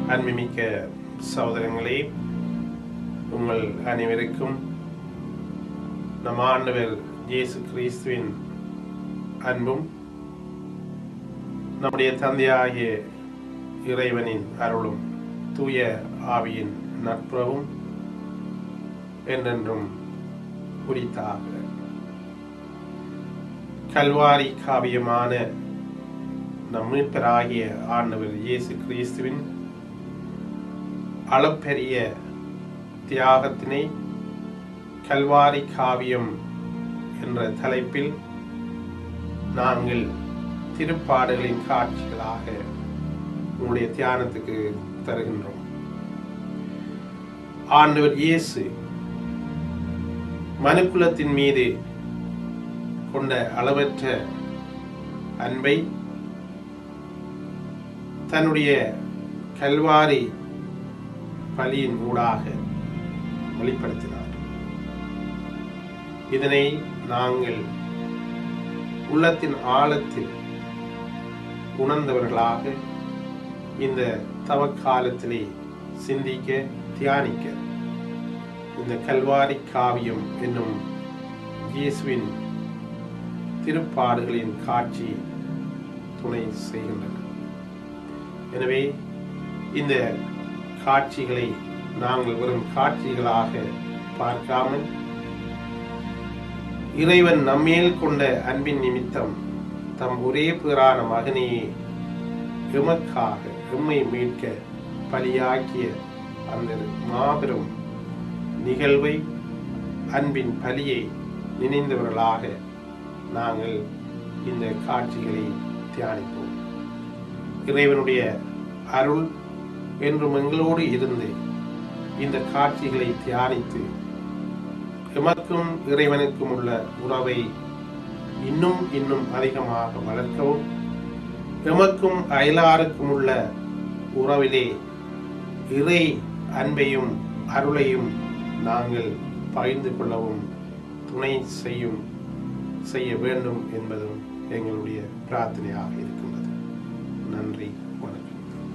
அன்புமிக்க சகோதரங்களே உங்கள் அனைவருக்கும் நம் ஆண்டவர் இயேசு கிறிஸ்துவின் அன்பும் நம்முடைய தந்தையாகிய இறைவனின் அருளும் தூய ஆவியின் நட்புறவும் என்றென்றும் குறித்தாக கல்வாரி காவியமான நம் மீட்பராகிய ஆண்டவர் இயேசு கிறிஸ்துவின் அளப்பெரிய தியாகத்தினை கல்வாரி காவியம் என்ற தலைப்பில் நாங்கள் திருப்பாடுகளின் காட்சிகளாக உங்களுடைய தியானத்துக்கு தருகின்றோம் ஆண்டவர் இயேசு மனுக்குலத்தின் மீது கொண்ட அளவற்ற அன்பை தன்னுடைய கல்வாரி பலியின் ஊடாக வெளிப்படுத்தினார் இதனை நாங்கள் உள்ளத்தின் ஆழத்தில் உணர்ந்தவர்களாக இந்த தவக்காலத்திலே சிந்திக்க தியானிக்க இந்த கல்வாரி காவியம் என்னும் இயேசுவின் திருப்பாடுகளின் காட்சி துணை செய்கின்றன எனவே இந்த காட்சிகளை நாங்கள் வெறும் காட்சிகளாக பார்க்காமல் இறைவன் நம்மேல் கொண்ட அன்பின் நிமித்தம் தம் ஒரே பேரான மகனையே எமக்காக எம்மை மீட்க பலியாக்கிய அந்த மாபெரும் நிகழ்வை அன்பின் பலியை நினைந்தவர்களாக நாங்கள் இந்த காட்சிகளை தியானிப்போம் இறைவனுடைய அருள் என்றும் எங்களோடு இருந்து இந்த காட்சிகளை தியானித்து எமக்கும் இறைவனுக்கும் உள்ள உறவை இன்னும் இன்னும் அதிகமாக வளர்க்கவும் எமக்கும் அயலாருக்கும் உள்ள உறவிலே இறை அன்பையும் அருளையும் நாங்கள் பகிர்ந்து கொள்ளவும் துணை செய்யும் செய்ய வேண்டும் என்பதும் எங்களுடைய பிரார்த்தனையாக இருக்கின்றது நன்றி வணக்கம்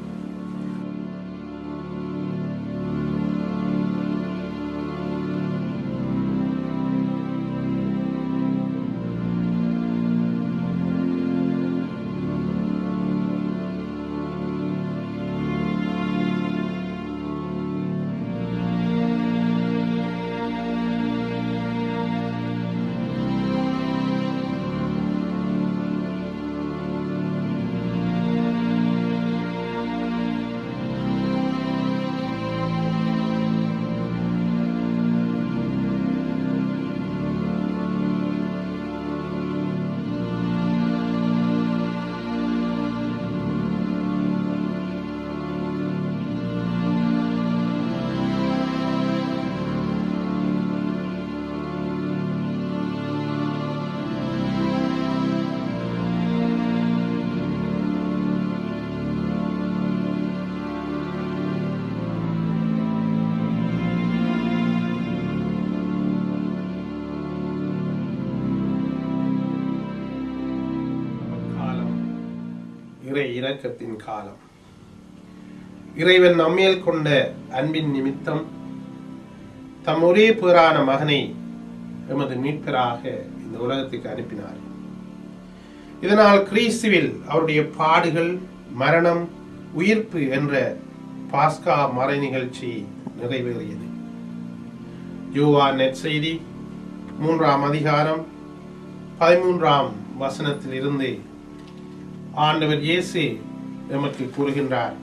காலம் இறை இரக்கத்தின் காலம் இறைவன் நம்மேல் கொண்ட அன்பின் நிமித்தம் தம் ஒரே பேரான மகனை எமது மீட்பராக இந்த உலகத்துக்கு அனுப்பினார் இதனால் கிறிஸ்துவில் அவருடைய பாடுகள் மரணம் உயிர்ப்பு என்ற பாஸ்கா மறை நிகழ்ச்சி நிறைவேறியது யோவா நெற்செய்தி மூன்றாம் அதிகாரம் பதிமூன்றாம் வசனத்தில் இருந்து ஆண்டவர் இயேசு எமக்கு கூறுகின்றார்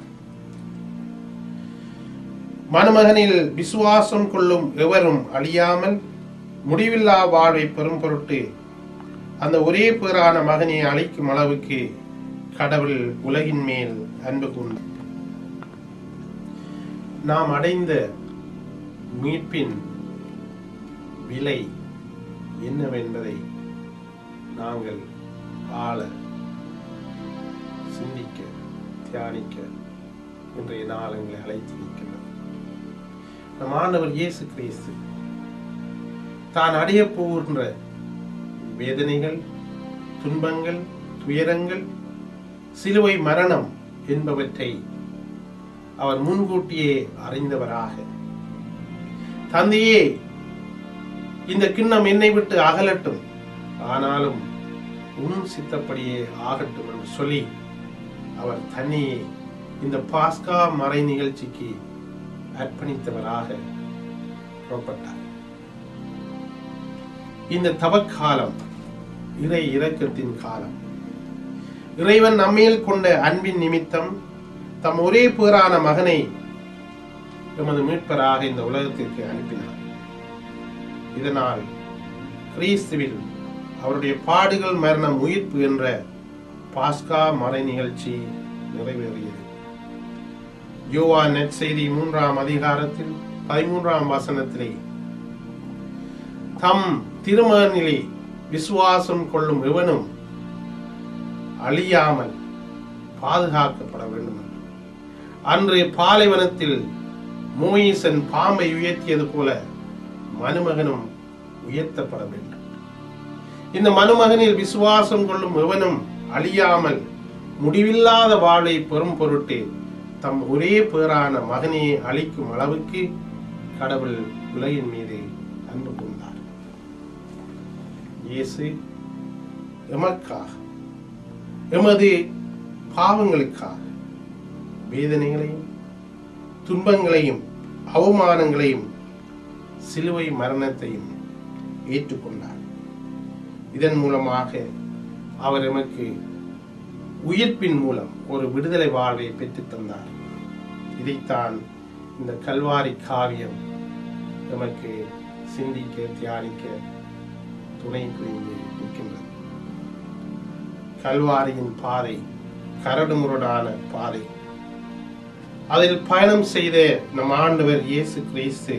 மணமகனில் விசுவாசம் கொள்ளும் எவரும் அழியாமல் முடிவில்லா வாழ்வை பெறும் பொருட்டு அந்த ஒரே பேரான மகனை அழைக்கும் அளவுக்கு கடவுள் உலகின் மேல் அன்பு கொண்டு நாம் அடைந்த மீட்பின் விலை என்னவென்பதை நாங்கள் ஆள சிந்திக்க தியானிக்க இன்றைய நாள் எங்களை அழைத்து நிற்கின்றது நம் ஆண்டவர் இயேசு கிறிஸ்து தான் அடைய போகின்ற வேதனைகள் துன்பங்கள் துயரங்கள் சிலுவை மரணம் என்பவற்றை அவர் முன்கூட்டியே அறிந்தவராக தந்தையே இந்த கிண்ணம் என்னை விட்டு அகலட்டும் ஆனாலும் உன் சித்தப்படியே ஆகட்டும் என்று சொல்லி அவர் தன்னையே இந்த பாஸ்கா மறை நிகழ்ச்சிக்கு அர்ப்பணித்தவராக புறப்பட்டார் இந்த தவக்காலம் இறை இரக்கத்தின் காலம் இறைவன் நம்மேல் கொண்ட அன்பின் நிமித்தம் தம் ஒரே பேரான மகனை எமது மீட்பராக இந்த உலகத்திற்கு அனுப்பினார் இதனால் கிறிஸ்துவில் அவருடைய பாடுகள் மரணம் உயிர்ப்பு என்ற பாஸ்கா மறை நிகழ்ச்சி நிறைவேறியது யோவா நெற்செய்தி மூன்றாம் அதிகாரத்தில் பதிமூன்றாம் வசனத்திலே தம் திருமகனிலே விசுவாசம் கொள்ளும் எவனும் அழியாமல் பாதுகாக்கப்பட வேண்டும் என்று. அன்று பாலைவனத்தில் மோயிசன் பாம்பை உயர்த்தியது போல மனுமகனும் உயர்த்தப்பட வேண்டும் இந்த மனுமகனில் விசுவாசம் கொள்ளும் எவனும் அழியாமல் முடிவில்லாத வாளை பெறும் பொருட்டு தம் ஒரே பேரான மகனையே அளிக்கும் அளவுக்கு கடவுள் உலகின் மீது அன்பு கொண்டார் இயேசு எமக்காக எமது பாவங்களுக்காக வேதனைகளையும் துன்பங்களையும் அவமானங்களையும் சிலுவை மரணத்தையும் ஏற்றுக்கொண்டார் இதன் மூலமாக அவர் எமக்கு உயிர்ப்பின் மூலம் ஒரு விடுதலை வாழ்வை பெற்றுத் தந்தார் இதைத்தான் இந்த கல்வாரி காவியம் நமக்கு சிந்திக்க தியானிக்க துணை புரிந்து நிற்கின்றது கல்வாரியின் பாதை கரடுமுரடான பாதை அதில் பயணம் செய்த நம் ஆண்டவர் இயேசு கிறிஸ்து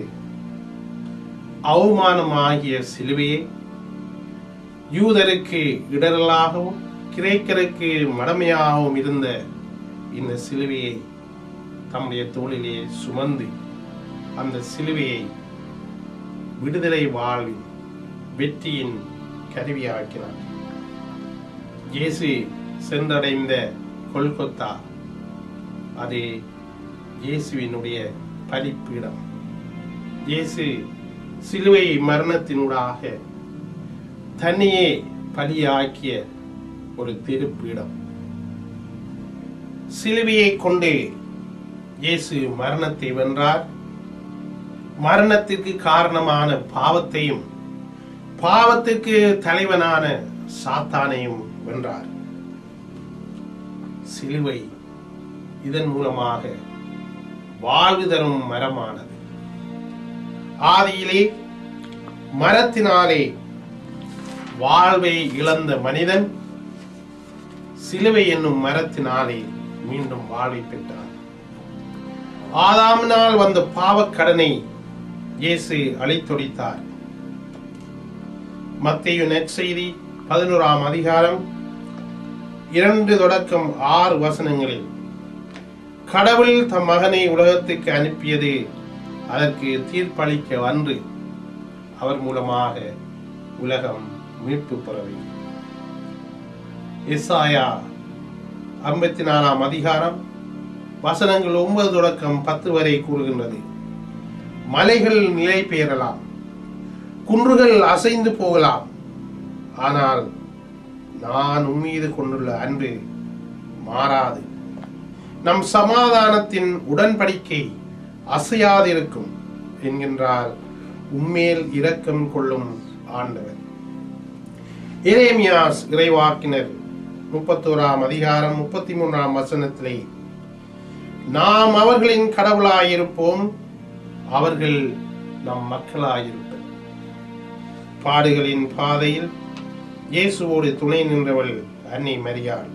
அவமானமாகிய சிலுவையை யூதருக்கு இடரலாகவும் கிரேக்கருக்கு மடமையாகவும் இருந்த இந்த சிலுவையை தம்முடைய தோளிலே சுமந்து அந்த சிலுவையை விடுதலை வாழ்வின் வெற்றியின் கருவியாக்கினார் இயேசு சென்றடைந்த கொல்கொத்தா அது இயேசுவினுடைய பலிப்பீடம் இயேசு சிலுவை மரணத்தினூடாக தன்னையே பலியாக்கிய ஒரு திருப்பீடம் சிலுவையை கொண்டு இயேசு மரணத்தை வென்றார் மரணத்திற்கு காரணமான பாவத்தையும் பாவத்திற்கு தலைவனான சாத்தானையும் வென்றார் சிலுவை இதன் மூலமாக வாழ்வு தரும் மரமானது ஆதியிலே மரத்தினாலே வாழ்வை இழந்த மனிதன் சிலுவை என்னும் மரத்தினாலே மீண்டும் வாழ்வை பெற்றார் ஆதாமினால் வந்த பாவக்கடனை இயேசு அழித்தொழித்தார் மத்தேயு நற்செய்தி பதினோராம் அதிகாரம் இரண்டு தொடக்கம் ஆறு வசனங்களில் கடவுள் தம் மகனை உலகத்துக்கு அனுப்பியது அதற்கு தீர்ப்பளிக்க அன்று அவர் மூலமாக உலகம் மீட்பு பெறவை இசாயா ஐம்பத்தி நாலாம் அதிகாரம் வசனங்கள் ஒன்பது தொடக்கம் பத்து வரை கூறுகின்றது மலைகள் நிலை பெயரலாம் குன்றுகள் அசைந்து போகலாம் ஆனால் நான் உம்மீது கொண்டுள்ள அன்பு மாறாது நம் சமாதானத்தின் உடன்படிக்கை அசையாதிருக்கும் என்கின்றார் உம்மேல் இரக்கம் கொள்ளும் ஆண்டவர் எரேமியாஸ் இறைவாக்கினர் முப்பத்தோராம் அதிகாரம் முப்பத்தி மூன்றாம் வசனத்திலே நாம் அவர்களின் கடவுளாயிருப்போம் அவர்கள் நம் மக்களாயிருப்பர் பாடுகளின் பாதையில் இயேசுவோடு துணை நின்றவள் அன்னை மரியாள்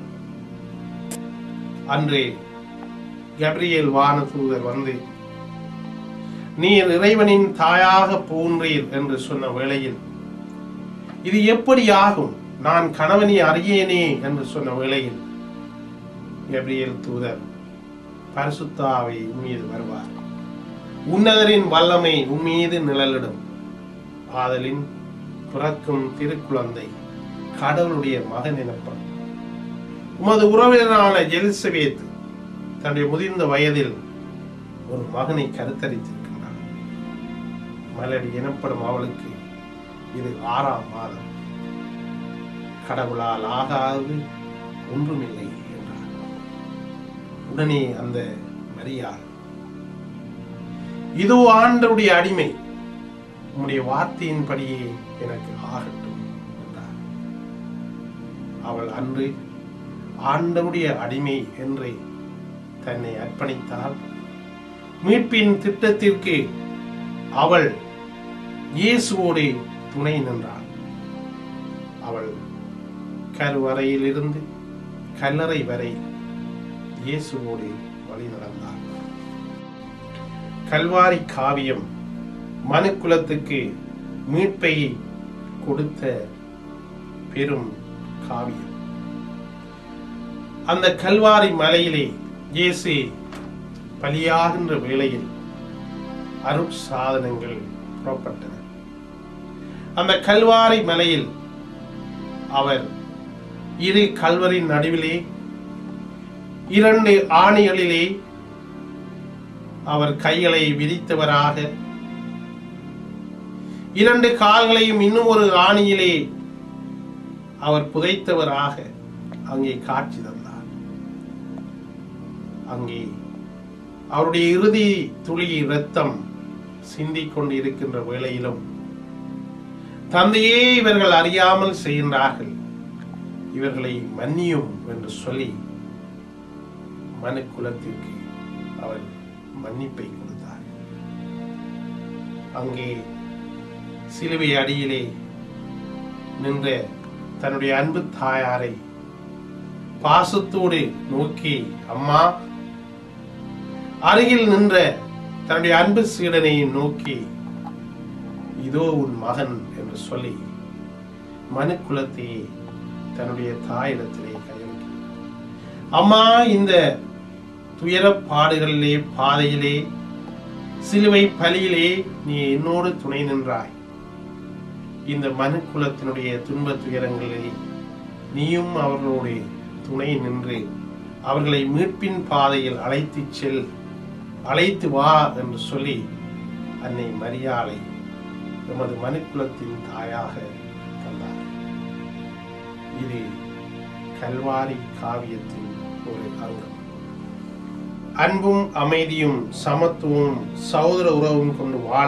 அன்றே கப்ரியேல் வானதூதர் வந்து நீர் இறைவனின் தாயாக போன்றீர் என்று சொன்ன வேளையில் இது எப்படி ஆகும் நான் கணவனை அறியேனே என்று சொன்ன வேளையில் கப்ரியேல் தூதர் பரிசுத்தாவை உம்மீது வருவார் உன்னதரின் வல்லமை உம்மீது நிழலிடும் ஆதலின் பிறக்கும் திருக்குழந்தை கடவுளுடைய மகன் எனப்படும் உமது உறவினரான எலிசபேத் தன்னுடைய முதிர்ந்த வயதில் ஒரு மகனை கருத்தரித்திருக்கின்றாள் மலடி எனப்படும் அவளுக்கு இது ஆறாம் மாதம் கடவுளால் ஆகாது ஒன்றுமில்லை என்றார் உடனே அந்த மரியாள் இதோ ஆண்டருடைய அடிமை உம்முடைய வார்த்தையின்படியே எனக்கு ஆகட்டும் என்றார் அவள் அன்று ஆண்டவருடைய அடிமை என்று தன்னை அர்ப்பணித்தால் மீட்பின் திட்டத்திற்கு அவள் இயேசுவோடு துணை நின்றாள் அவள் கருவறையிலிருந்து கல்லறை வரை இயேசுவோடு வழி நடந்தாள் கல்வாரி காவியம் மனுக்குலத்துக்கு மீட்பை கொடுத்த பெரும் காவியம் அந்த கல்வாரி மலையிலே இயேசு பலியாகின்ற வேளையில் அருட்சாதனங்கள் புறப்பட்டன அந்த கல்வாரி மலையில் அவர் இரு கல்வரின் நடுவிலே இரண்டு ஆணிகளிலே அவர் கைகளை விரித்தவராக இரண்டு கால்களையும் இன்னும் ஒரு ஆணியிலே அவர் புதைத்தவராக அங்கே காட்சி தந்தார் அங்கே அவருடைய இறுதி துளி இரத்தம் சிந்திக் கொண்டு இருக்கின்ற வேளையிலும் தந்தையே இவர்கள் அறியாமல் செய்கின்றார்கள் இவர்களை மன்னியும் என்று சொல்லி மனு குலத்திற்கு அவர் மன்னிப்பை கொடுத்தார் அங்கே சிலுவை அடியிலே நின்ற தன்னுடைய அன்பு தாயாரை பாசத்தோடு நோக்கி அம்மா அருகில் நின்ற தன்னுடைய அன்பு சீடனை நோக்கி இதோ உன் மகன் என்று சொல்லி மனு குலத்தையே தன்னுடைய தாயிடத்திலே கையளிக்கிறார் அம்மா இந்த துயரப் பாடுகளிலே பாதையிலே சிலுவை பலியிலே நீ என்னோடு துணை நின்றாய் இந்த மனு குலத்தினுடைய துன்ப துயரங்களிலே நீயும் அவர்களோடு துணை நின்று அவர்களை மீட்பின் பாதையில் அழைத்துச் செல் அழைத்து வா என்று சொல்லி அன்னை மரியாளை எமது மனுக்குலத்தின் தாயாக தந்தார் இது கல்வாரி காவியத்தின் ஒரு அங்கம் அன்பும் அமைதியும் சமத்துவம் சகோதர உறவும் கொண்டு வாழ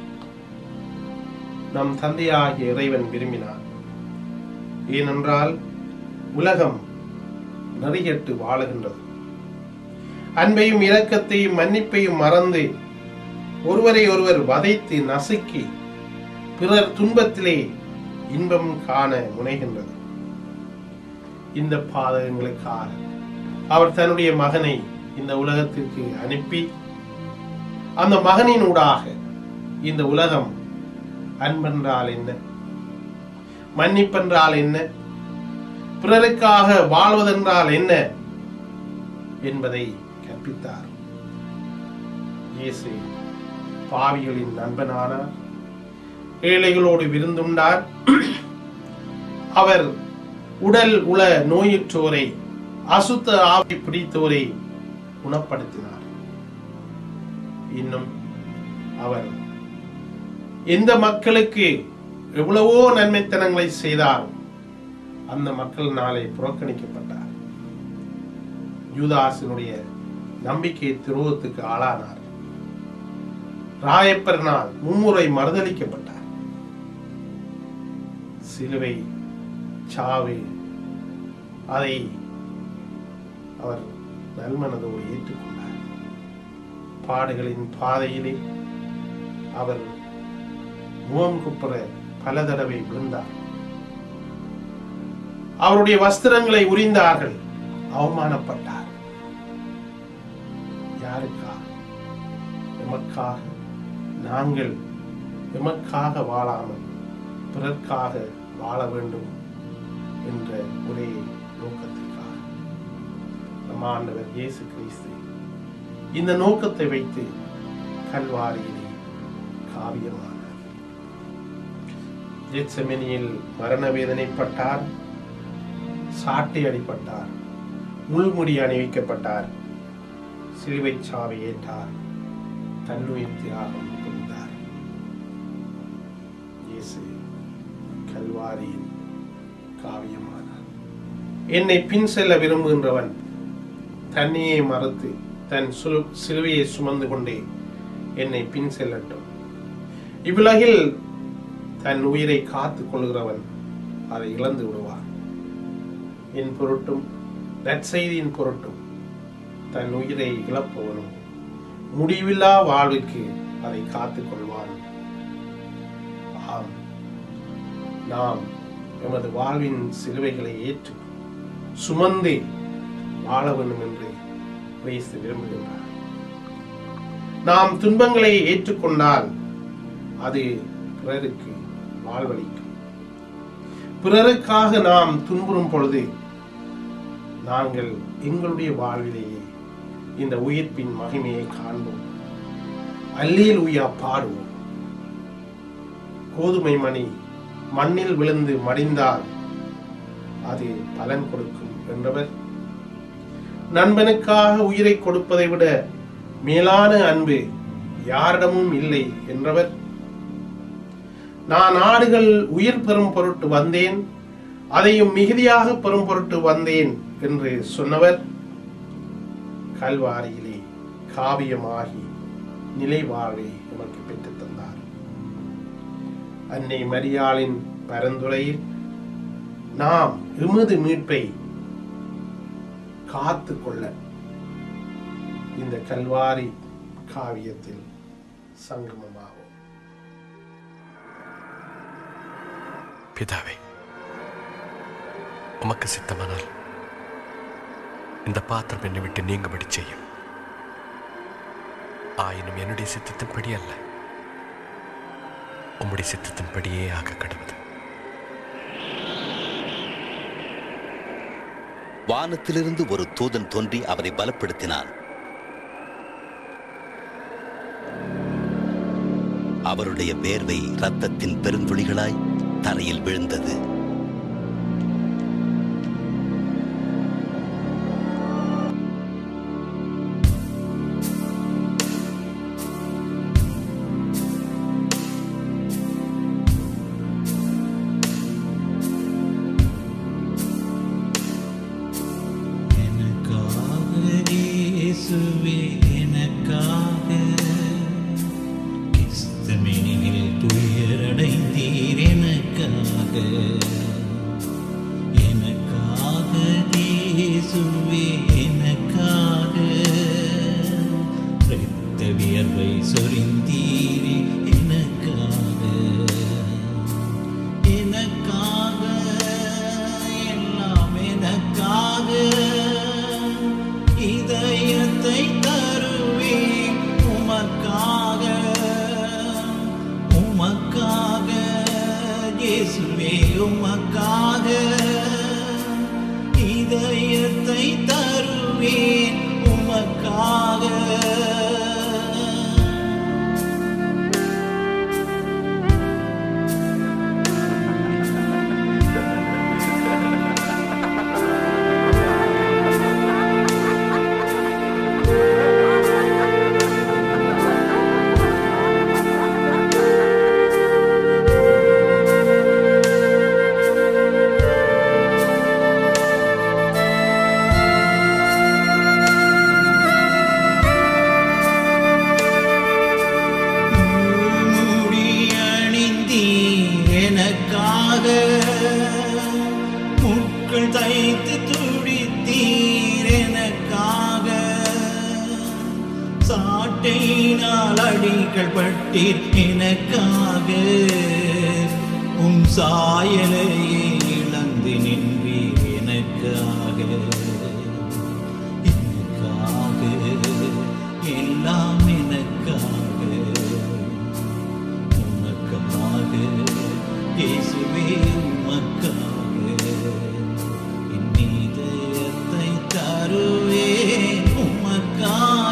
நம் தந்தையாகிய இறைவன் விரும்பினார் ஏனென்றால் உலகம் நெறிகெட்டு வாழுகின்றது அன்பையும் இரக்கத்தையும் மன்னிப்பையும் மறந்து ஒருவரை ஒருவர் வதைத்து நசுக்கி பிறர் துன்பத்திலே இன்பம் காண முனைகின்றது இந்த பாதகங்களுக்காக அவர் தன்னுடைய மகனை இந்த உலகத்திற்கு அனுப்பி அந்த மகனினூடாக இந்த உலகம் அன்பென்றால் என்ன மன்னிப்பென்றால் என்ன பிறருக்காக வாழ்வதென்றால் என்ன என்பதை கற்பித்தார் இயேசு பாவிகளின் நண்பனானார் ஏழைகளோடு விருந்துண்டார் அவர் உடல் உள நோயுற்றோரை அசுத்த ஆவி பிடித்தோரை குணப்படுத்தினார் இன்னும் அவர் எந்த மக்களுக்கு எவ்வளவோ நன்மைத்தனங்களை செய்தார் அந்த மக்கள் நாளை புறக்கணிக்கப்பட்டார் யூதாசினுடைய நம்பிக்கை துரோகத்துக்கு ஆளானார் ராயப்பர்னால் மும்முறை மறுதளிக்கப்பட்டார் சிலுவை சாவு அதை அவர் நல்மனதோடு ஏற்றுக்கொண்டார் பாடுகளின் பாதையிலே அவர் முகம் குப்புற பல தடவை விழுந்தார் அவருடைய வஸ்திரங்களை உரிந்தார்கள் அவமானப்பட்டார் யாருக்காக எமக்காக நாங்கள் எமக்காக வாழாமல் பிறர்க்காக வாழ வேண்டும் என்ற ஒரே நோக்கத்திற்காக நம் ஆண்டவர் இயேசு கிறிஸ்து இந்த நோக்கத்தை வைத்து கல்வாரியிலே காவியமானார் ஜெத்செமனியில் மரண வேதனைப்பட்டார் சாட்டை அடிப்பட்டார் முள்முடி அணிவிக்கப்பட்டார் சிலுவை சாவை ஏற்றார் தன்னுயிர் தியாகம் புரிந்தார் இயேசு கல்வாரியின் காவியமானார் என்னை பின் செல்ல விரும்புகின்றவன் தன்னையே மறுத்து தன் சுலு சிலுவையை சுமந்து கொண்டே என்னை பின் செல்லட்டும் இவ்வுலகில் தன் உயிரை காத்துக் கொள்கிறவன் அதை இழந்து விடுவான் என் பொருட்டும் நற்செய்தியின் பொருட்டும் தன் உயிரை இழப்பவனும் முடிவில்லா வாழ்வுக்கு அதை காத்துக் கொள்வான் ஆம் நாம் எமது வாழ்வின் சிலுவைகளை ஏற்று சுமந்தே வாழ வேண்டும் என்று கிறிஸ்து விரும்புகின்றார் நாம் துன்பங்களை ஏற்றுக்கொண்டால் அது பிறருக்கு வாழ்வளிக்கும் பிறருக்காக நாம் துன்புறும் பொழுது நாங்கள் எங்களுடைய வாழ்விலேயே இந்த உயிர்ப்பின் மகிமையை காண்போம் அல்லேல் உயா பாடுவோம் கோதுமை மணி மண்ணில் விழுந்து மடிந்தால் அது பலன் கொடுக்கும் என்றவர் நண்பனுக்காக உயிரை கொடுப்பதை விட மேலான அன்பு யாரிடமும் இல்லை என்றவர் நான் ஆடுகள் உயிர் பெறும் பொருட்டு வந்தேன் அதையும் மிகுதியாக பெறும் பொருட்டு வந்தேன் என்று சொன்னவர் கல்வாரியிலே காவியமாகி நிலை வாழ்வை நமக்கு பெற்றுத் தந்தார் அன்னை மரியாளின் பரந்துரையில் நாம் எமது மீட்பை காத்து கொள்ள இந்த கல்வாரி காவியத்தில் சங்கமமாகும் பிதாவே உமக்கு சித்தமானால் இந்த பாத்திரம் என்னை விட்டு நீங்கும்படி செய்யும் ஆயினும் என்னுடைய சித்தத்தின்படி அல்ல உம்முடைய சித்தத்தின்படியே ஆக கடவுது வானத்திலிருந்து ஒரு தூதன் தோன்றி அவரை பலப்படுத்தினான் அவருடைய வேர்வை இரத்தத்தின் பெருந்துளிகளாய் தரையில் விழுந்தது எனக்காக இயேசுவே எனக்காக கிறிஸ்துவினில் துயரடைந்தீர் எனக்காக எனக்காக இயேசுவே எனக்காக இரத்த வியர்வை சொரிந்தீரே எனக்காக எனக்காக எல்லாம் எனக்காக இதயத்தை தருவேன் உமக்காக உமக்காக இயேசுவே உமக்காக இதயத்தை தருவேன் உமக்காக மூடி அணிந்தீர் எனக்காக முட்கள் தைத்து துடித்தீர் எனக்காக சாட்டையினால் அடிகள் பட்டீர் எனக்காக உம் சாயலையே இழந்து நின்றீர் எனக்காக எனக்காக எல்லாம் எனக்காக உமக்காக இயேசுவே உமக்காக என் இதயத்தை தருவேன் உமக்காக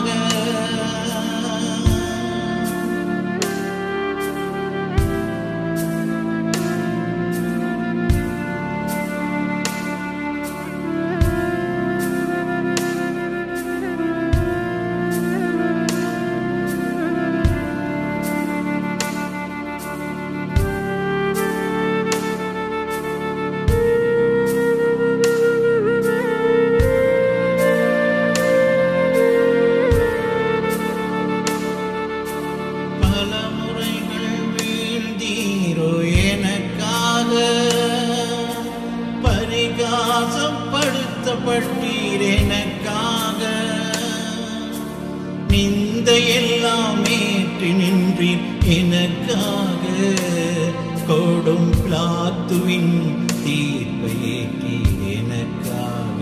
நிந்தையெல்லாம் ஏற்றி நின்றீர் எனக்காக கொடும் பிளாத்துவின் தீர்ப்பை ஏற்றி எனக்காக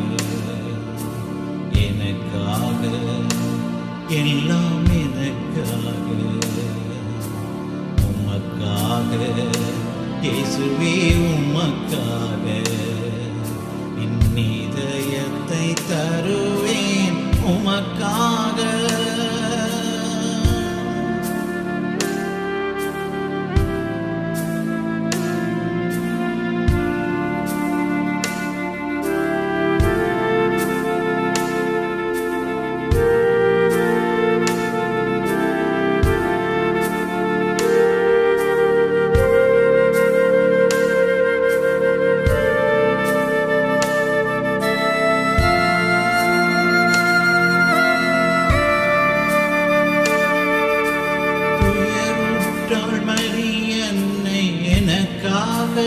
எனக்காக எல்லாம் எனக்காக உமக்காக இயேசுவே உமக்காக என் இதயத்தை தருவேன் உமக்காக துயருற்றாள் மரியன்னை எனக்காக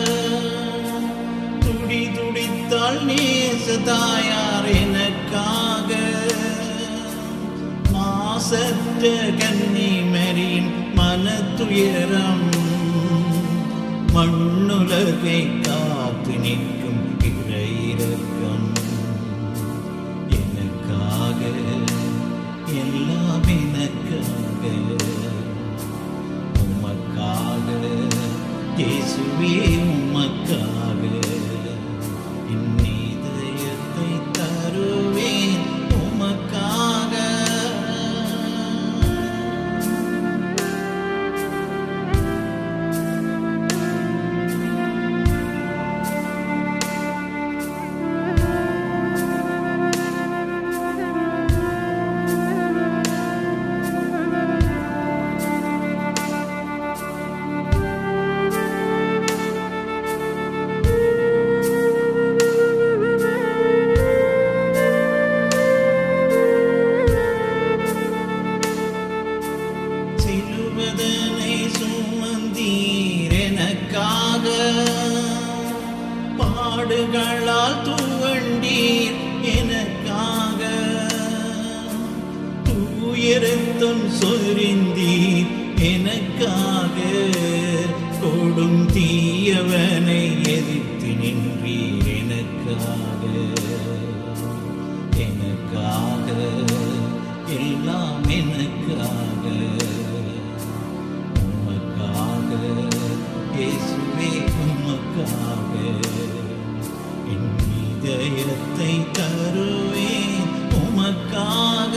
துடி துடித்தாள் நேச தாயார் எனக்காக மாசற்ற கன்னி மரியின் மனத்துயரம் மண்ணுலகை காத்து நிற்கும் இறையிறக்கம் எனக்காக எல்லாம் எனக்காக உமக்காக இயேசுவே உமக்காக என் இதயத்தை தருவேன் உமக்காக சிலுவதனை சுமந்தீர் எனக்காக பாடுகளால் துவண்டீர் எனக்காக தூயரத்தம் சொரிந்தீர் எனக்காக கொடும் தீயவனை எதிர்த்து நின்றீர் எனக்காக எனக்காக எல்லாம் எனக்காக உமக்காக இயேசுவே உமக்காக என் இதயத்தை தருவேன் உமக்காக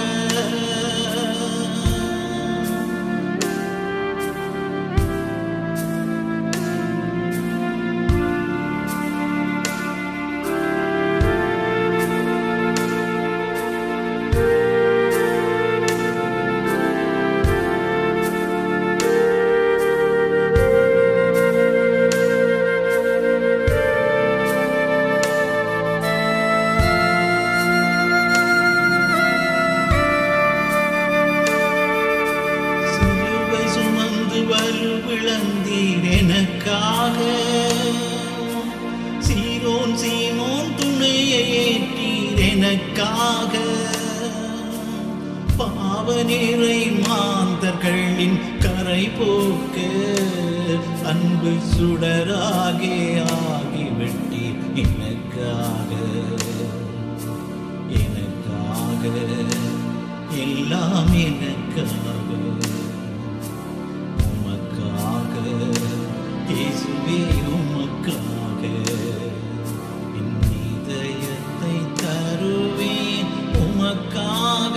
சிலுவை சுமந்து வலுவிழந்தீர் எனக்காக சீரோன் சீமோன் துணையை ஏற்றீர் எனக்காக பாவநிறை மாந்தர்களின் கரை போக்க அன்பு சுடராகே ஆகிவிட்டீர் எனக்காக எனக்காக எல்லாம் எனக்காக உமக்காக இயேசுவே உமக்காக என் இதயத்தை தருவேன் உமக்காக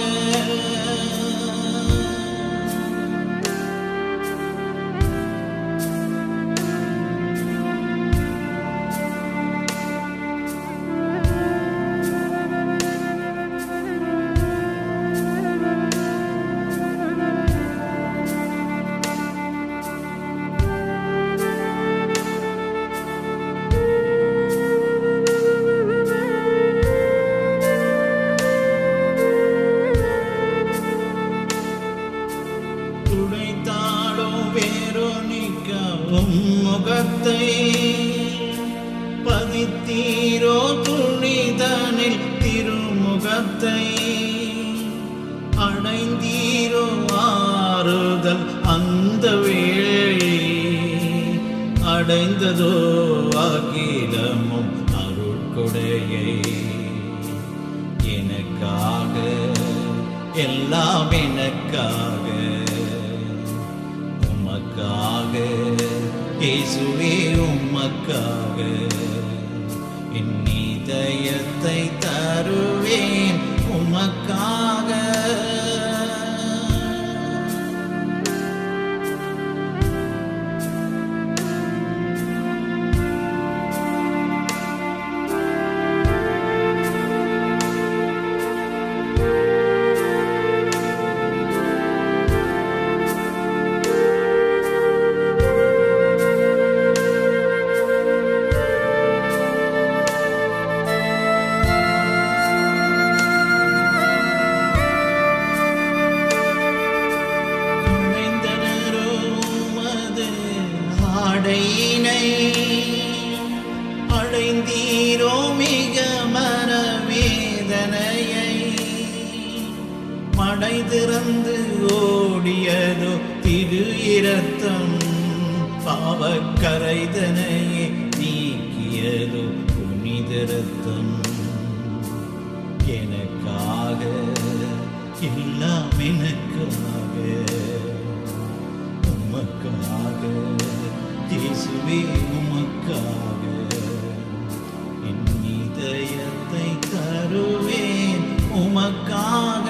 துடைத்தாளோ வேரோனிக்கவும் முகத்தை பதித்தீரோ துணிதனில் திருமுகத்தை அடைந்தீரோ தந்ததோ அகிலமும் அருட்கொடையை எனக்காக எல்லாம் எனக்காக உமக்காக இயேசுவே உமக்காக என் இதயத்தை தருவேன் உமக்காக குறைந்தனரோ உமது ஆடையினை அடைந்தீரோ மிக மனவேதனையை மடை திறந்து ஓடியதோ திரு இரத்தம் பாவக்கரைதனையே நீக்கியதோ புனித ரத்தம் எனக்காக எல்லாம் எனக்காக உமக்காக இயேசுவே உமக்காக என் இதயத்தை தருவேன் உமக்காக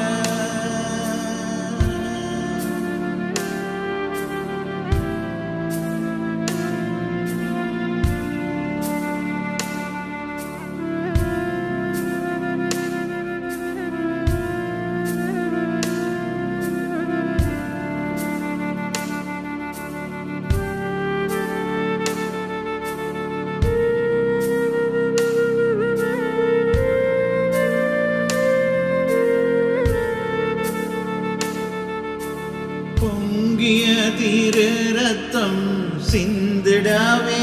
பொங்கிய திரு ரத்தம் சிந்திடவே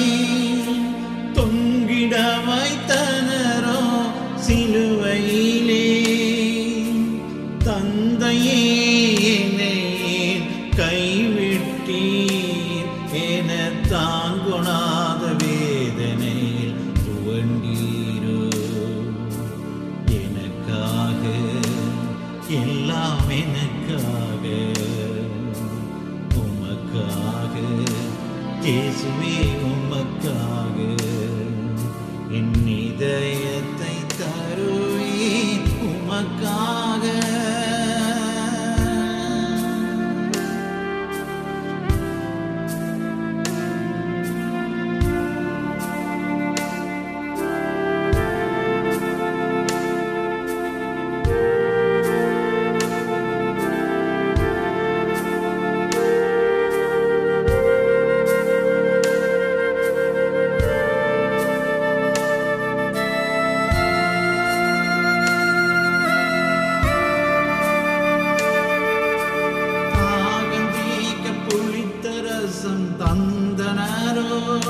தொங்கிட வைத்தனரோ சிலுவையிலே தந்தையே என்னை ஏன் கைவிட்டீர் என தாங்குணாத வேதனையில் துவண்டீரோ எனக்காக எல்லாம் எனக்காக உமக்காக இயேசுவே உமக்காக என் இதயத்தை தருவேன் உமக்காக தாகம் தீர்க்க புளித்த ரசம் தந்தனரோ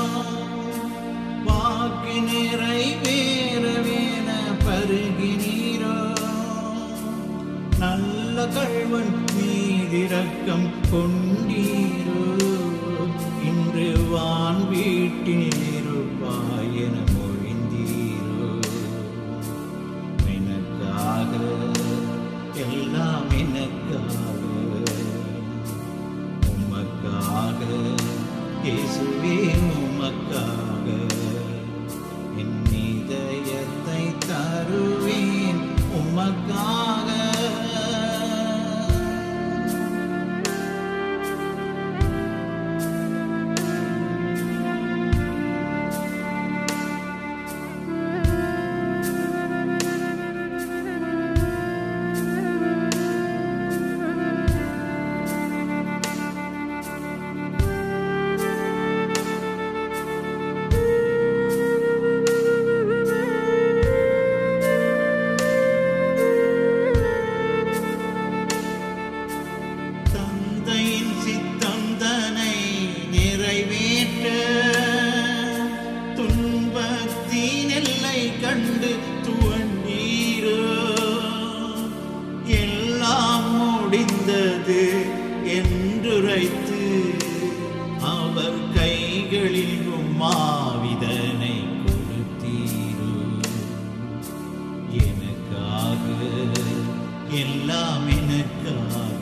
வாக்கு நிறைவேறவேன பருகினீரோ நல்ல கள்வன் மீதிரக்கம் கொண்டீரோ இன்று வான் வீட்டினிருப்பாயன மொழிந்தீரோ எனக்காக எல்லாம் எனக்காக உமக்காக இயேசுவே உமக்காக என் இதயத்தை தருவேன் உமக்காக தந்தையின் சித்தம் தனை நிறைவேற்ற துன்பத்தின் எல்லை கண்டு துவண்டீரோ எல்லாம் முடிந்தது என்றுரைத்து அவர் கைகளில் உம் எல்லாம் எனக்காக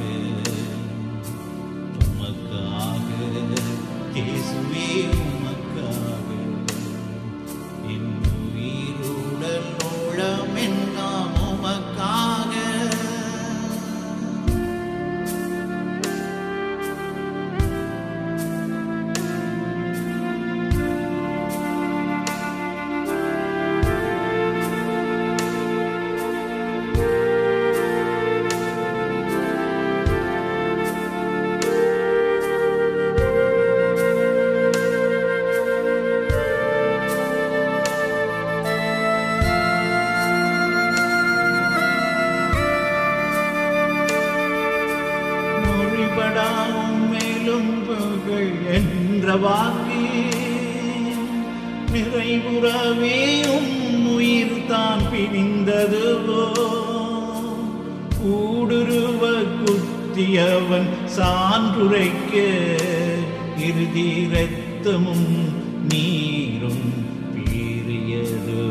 உமக்காக இயேசுவே உமக்காக என் உயிருடல் நோழம் எல்லாம் உமக்காக மொழிபடாவும் மேலும் புகழ் என்ற வாக்கே நிறைவுறவே உம் உயிர் தான் பிரிந்ததுவோ ஊடுருவ குத்தியவன் சான்றுரைக்க இறுதி இரத்தமும் நீரும் பீறியதோ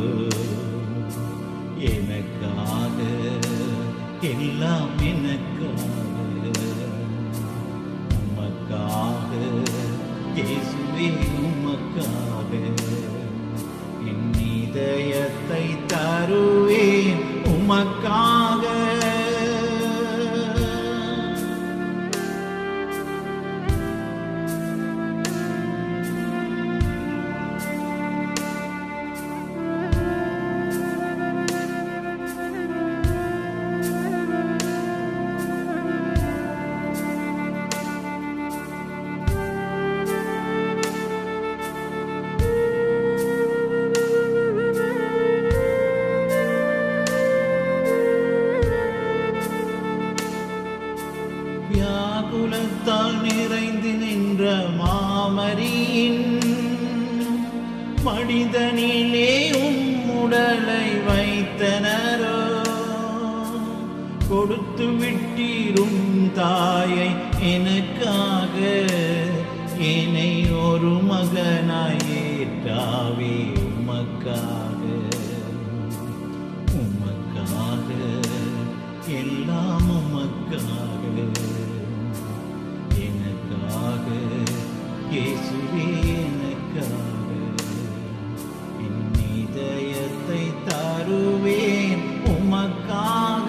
எனக்காக எல்லாம் எனக்காக உமக்காக இயேசுவே உமக்காக என் இதயத்தை தருவேன் உமக்காக வியாகுலத்தால் நிறைந்து நின்ற மாமரியின் மனிதனிலே உம்முடலை வைத்தனரோ கொடுத்து விட்டீரும் தாயை எனக்காக என்னை ஒரு மகனாய் ஏற்றாவே உமக்காக உமக்காக எல்லாம் உமக்காக எனக்காக இயேசுவே எனக்காக என் இதயத்தை தருவேன் உமக்காக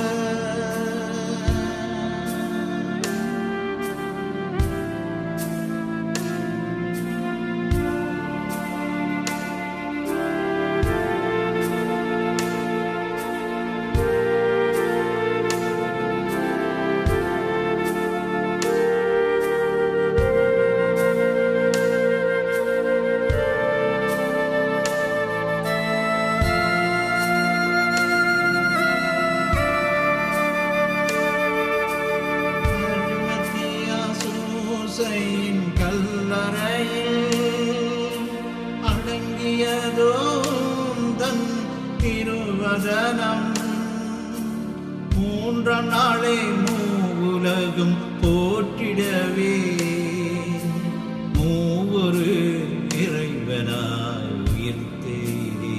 சூசையின் கல்லறையில் அடங்கியதோ தன் திருவதனம் மூன்றாம் நாளே மூவுலகும் போற்றிடவே மூவொரு இறைவனாய் உயிர்த்தேரே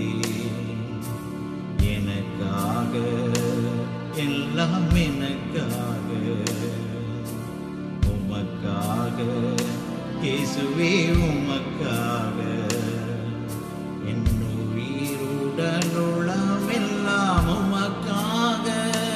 எனக்காக எல்லாம் எனக்காக உமக்காக இயேசுவே உமக்காக என் உயிருடனுளம் எல்லாம் உமக்காக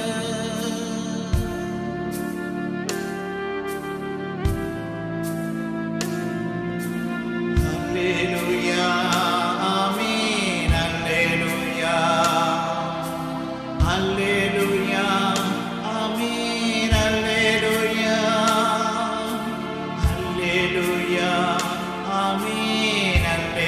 அல்லேலூயா ஆமென் அல்லேலூயா அல்லேலூயா ஆமென் அல்லேலூயா அல்லேலூயா ஆமென் அல்லேலூயா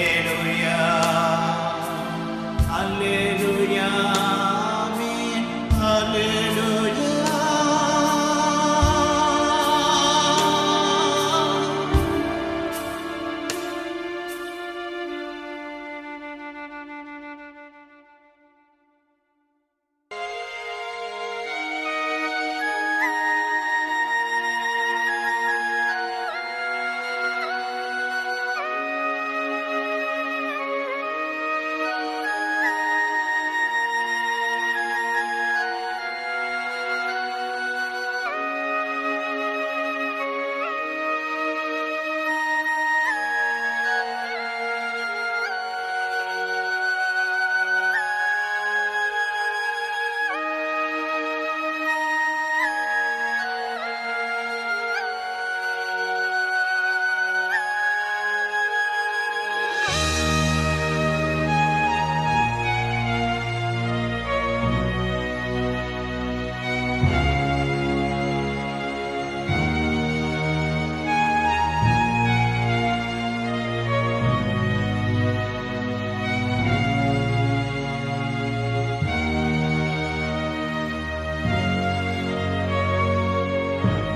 ஆமென்